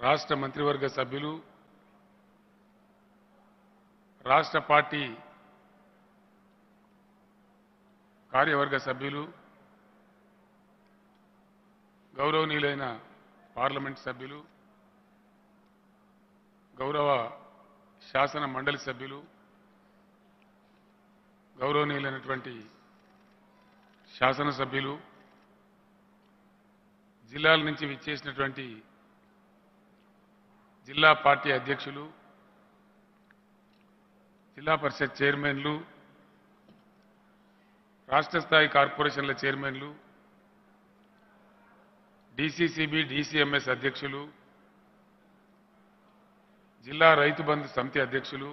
రాష్ట్ర మంత్రివర్గ సభ్యులు రాష్ట్ర పార్టీ కార్యవర్గ సభ్యులు గౌరవనీయులైన పార్లమెంట్ సభ్యులు గౌరవ శాసన మండలి సభ్యులు గౌరవనీయులైనటువంటి శాసనసభ్యులు జిల్లాల నుంచి విచ్చేసినటువంటి జిల్లా పార్టీ అధ్యక్షులు జిల్లా పరిషత్ చైర్మన్లు రాష్ట్ర స్థాయి కార్పొరేషన్ల చైర్మన్లు డీసీసీబీ డీసీఎంఎస్ అధ్యక్షులు జిల్లా రైతు బంధు సమితి అధ్యక్షులు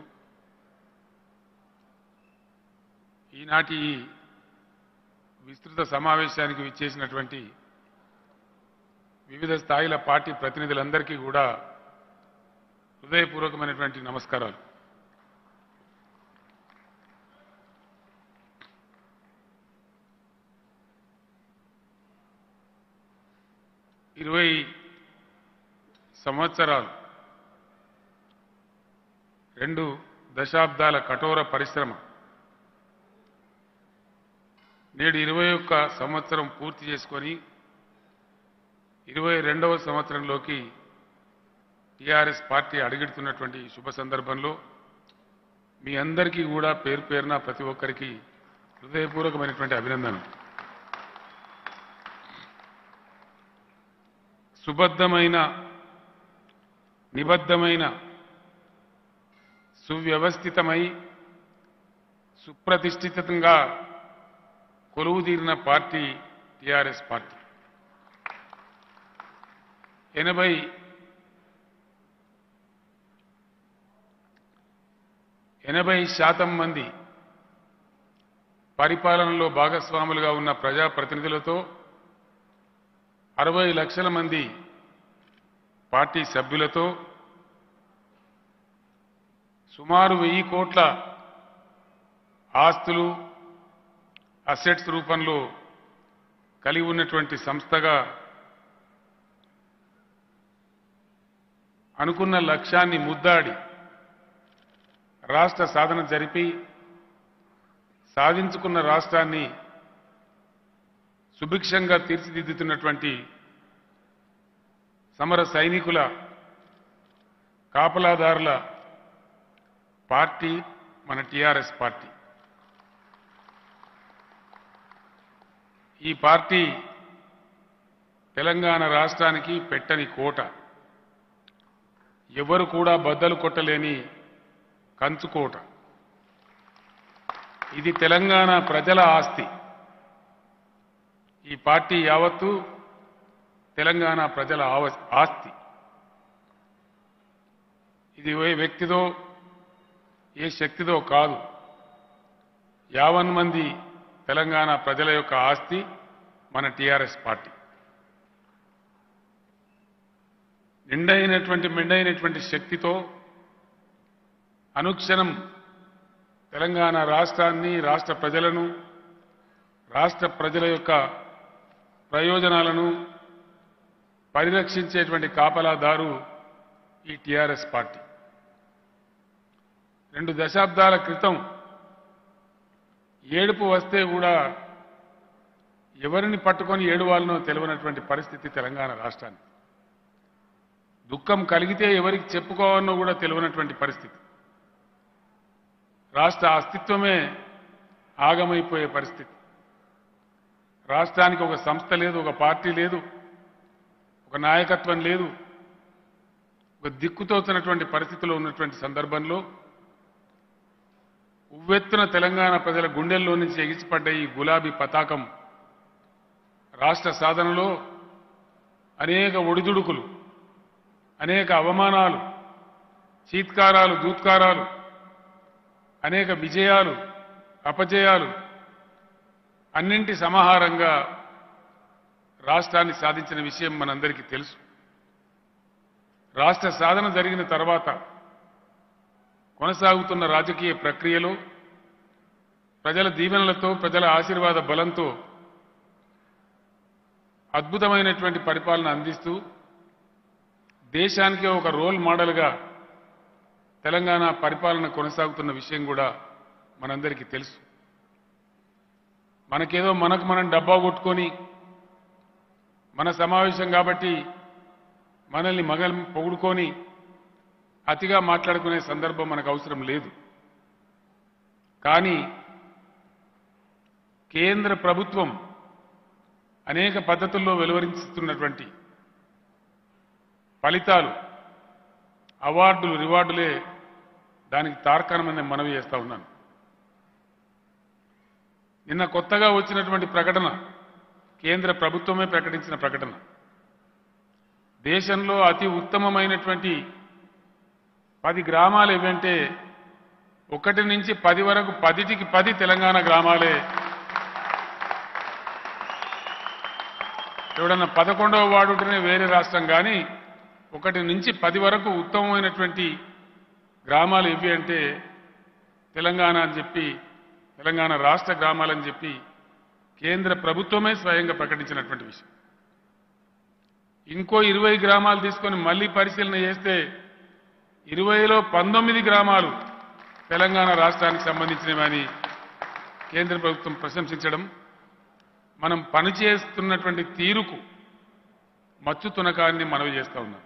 ఈనాటి ఈ విస్తృత సమావేశానికి విచ్చేసినటువంటి వివిధ స్థాయిల పార్టీ ప్రతినిధులందరికీ కూడా హృదయపూర్వకమైనటువంటి నమస్కారాలు ఇరవై సంవత్సరాలు రెండు దశాబ్దాల కఠోర పరిశ్రమ నేడు ఇరవై ఒక్క సంవత్సరం పూర్తి చేసుకొని ఇరవై రెండవ సంవత్సరంలోకి టీఆర్ఎస్ పార్టీ అడుగెడుతున్నటువంటి ఈ శుభ సందర్భంలో మీ అందరికీ కూడా పేరు పేరున ప్రతి ఒక్కరికి హృదయపూర్వకమైనటువంటి అభినందనలు సుబద్ధమైన నిబద్ధమైన సువ్యవస్థితమై సుప్రతిష్ఠితంగా కొలువుదీరిన పార్టీ టీఆర్ఎస్ పార్టీ ఎనభై ఎనభై శాతం మంది పరిపాలనలో భాగస్వాములుగా ఉన్న ప్రజాప్రతినిధులతో అరవై లక్షల మంది పార్టీ సభ్యులతో సుమారు వెయ్యి కోట్ల ఆస్తులు అసెట్స్ రూపంలో కలిగి ఉన్నటువంటి సంస్థగా అనుకున్న లక్ష్యాన్ని ముద్దాడి రాష్ట్ర సాధన జరిపి సాధించుకున్న రాష్ట్రాన్ని సుభిక్షంగా తీర్చిదిద్దుతున్నటువంటి సమర సైనికుల కాపలాదారుల పార్టీ మన టీఆర్ఎస్ పార్టీ ఈ పార్టీ తెలంగాణ రాష్ట్రానికి పెట్టని కోట ఎవరు కూడా బద్దలు కొట్టలేని కంచుకోట ఇది తెలంగాణ ప్రజల ఆస్తి ఈ పార్టీ యావత్తు తెలంగాణ ప్రజల ఆవ- ఆస్తి ఇది ఏ వ్యక్తిదో ఏ శక్తిదో కాదు యావన్ మంది తెలంగాణ ప్రజల యొక్క ఆస్తి మన టీఆర్ఎస్ పార్టీ నిండైనటువంటి మెండైనటువంటి శక్తితో అనుక్షణం తెలంగాణ రాష్ట్రాన్ని రాష్ట్ర ప్రజలను రాష్ట్ర ప్రజల యొక్క ప్రయోజనాలను పరిరక్షించేటువంటి కాపలాదారు ఈ టీఆర్ఎస్ పార్టీ రెండు దశాబ్దాల క్రితం ఏడుపు వస్తే కూడా ఎవరిని పట్టుకొని ఏడువాలనో తెలియనటువంటి పరిస్థితి తెలంగాణ రాష్ట్రానికి దుఃఖం కలిగితే ఎవరికి చెప్పుకోవాలనో కూడా తెలియనటువంటి పరిస్థితి రాష్ట్ర అస్తిత్వమే ఆగమైపోయే పరిస్థితి రాష్ట్రానికి ఒక సంస్థ లేదు ఒక పార్టీ లేదు ఒక నాయకత్వం లేదు ఒక దిక్కుతోచినటువంటి పరిస్థితిలో ఉన్నటువంటి సందర్భంలో ఉవ్వెత్తున తెలంగాణ ప్రజల గుండెల్లో నుంచి ఎగిసిపడ్డ ఈ గులాబీ పతాకం రాష్ట్ర సాధనలో అనేక ఒడిదుడుకులు అనేక అవమానాలు చీత్కారాలు దూత్కారాలు అనేక విజయాలు అపజయాలు అన్నింటి సమాహారంగా రాష్ట్రాన్ని సాధించిన విషయం మనందరికీ తెలుసు రాష్ట్ర సాధన జరిగిన తర్వాత కొనసాగుతున్న రాజకీయ ప్రక్రియలో ప్రజల దీవెనలతో ప్రజల ఆశీర్వాద బలంతో అద్భుతమైనటువంటి పరిపాలన అందిస్తూ దేశానికే ఒక రోల్ మోడల్గా తెలంగాణ పరిపాలన కొనసాగుతున్న విషయం కూడా మనందరికీ తెలుసు మనకేదో మనకు మనం డబ్బా కొట్టుకొని మన సమావేశం కాబట్టి మనల్ని మగల్ పొగుడుకొని అతిగా మాట్లాడుకునే సందర్భం మనకు అవసరం లేదు కానీ కేంద్ర ప్రభుత్వం అనేక పద్ధతుల్లో వెలువరిస్తున్నటువంటి ఫలితాలు అవార్డులు రివార్డులే దానికి తార్కాణమని నేను మనవి చేస్తా ఉన్నాను నిన్న కొత్తగా వచ్చినటువంటి ప్రకటన కేంద్ర ప్రభుత్వమే ప్రకటించిన ప్రకటన దేశంలో అతి ఉత్తమమైనటువంటి పది గ్రామాలు ఏవంటే ఒకటి నుంచి పది వరకు పదిటికి పది తెలంగాణ గ్రామాలే ఎవడన్నా పదకొండవ వార్డు ఉంటేనే వేరే రాష్ట్రం కానీ ఒకటి నుంచి పది వరకు ఉత్తమమైనటువంటి గ్రామాలు ఇవి అంటే తెలంగాణ అని చెప్పి తెలంగాణ రాష్ట్ర గ్రామాలని చెప్పి కేంద్ర ప్రభుత్వమే స్వయంగా ప్రకటించినటువంటి విషయం ఇంకో ఇరవై గ్రామాలు తీసుకొని మళ్ళీ పరిశీలన చేస్తే ఇరవైలో పంతొమ్మిది గ్రామాలు తెలంగాణ రాష్ట్రానికి సంబంధించినవని కేంద్ర ప్రభుత్వం ప్రశంసించడం మనం పనిచేస్తున్నటువంటి తీరుకు మచ్చు తునకాన్ని మనవి చేస్తా ఉన్నాం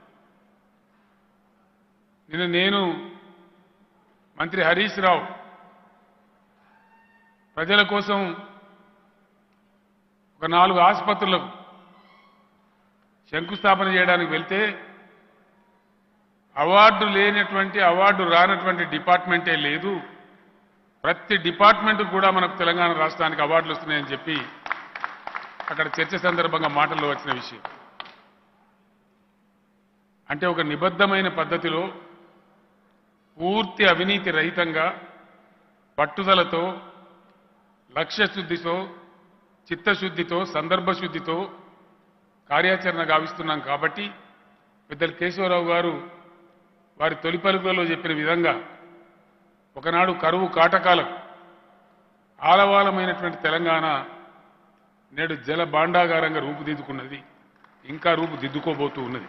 నిన్న నేను మంత్రి హరీష్ రావు ప్రజల కోసం ఒక నాలుగు ఆసుపత్రులకు శంకుస్థాపన చేయడానికి వెళ్తే అవార్డు లేనటువంటి అవార్డు రానటువంటి డిపార్ట్మెంటే లేదు ప్రతి డిపార్ట్మెంట్ కూడా మనకు తెలంగాణ రాష్ట్రానికి అవార్డులు వస్తున్నాయని చెప్పి అక్కడ చర్చ సందర్భంగా మాటల్లో వచ్చిన విషయం అంటే ఒక నిబద్ధమైన పద్ధతిలో పూర్తి అవినీతి రహితంగా పట్టుదలతో లక్ష్యశుద్ధితో చిత్తశుద్ధితో సందర్భశుద్ధితో కార్యాచరణ గావిస్తున్నాం కాబట్టి పెద్దలు కేశవరావు గారు వారి తొలి పలుకులలో చెప్పిన విధంగా ఒకనాడు కరువు కాటకాలకు ఆలవాలమైనటువంటి తెలంగాణ నేడు జల భాండాగారంగా రూపుదిద్దుకున్నది ఇంకా రూపుదిద్దుకోబోతూ ఉన్నది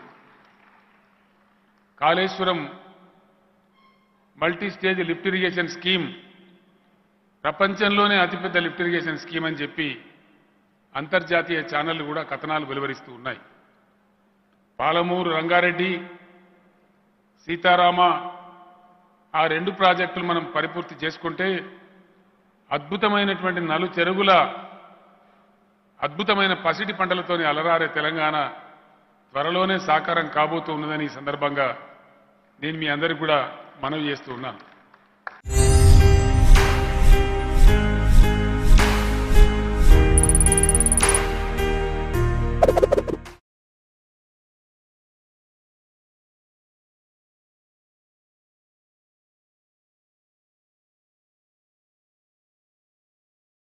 Kaleshwaram multi stage lift irrigation scheme ప్రపంచంలోనే అతిపెద్ద లిఫ్ట్ ఇరిగేషన్ స్కీమ్ అని చెప్పి అంతర్జాతీయ ఛానళ్లు కూడా కథనాలు వెలువరిస్తూ ఉన్నాయి పాలమూరు రంగారెడ్డి సీతారామ ఆ రెండు ప్రాజెక్టులు మనం పరిపూర్తి చేసుకుంటే అద్భుతమైనటువంటి నలు చెరుగుల అద్భుతమైన పసిడి పంటలతోని అలరారే తెలంగాణ త్వరలోనే సాకారం కాబోతూ ఉన్నదని ఈ సందర్భంగా నేను మీ అందరికి కూడా మనవి చేస్తూ ఉన్నాను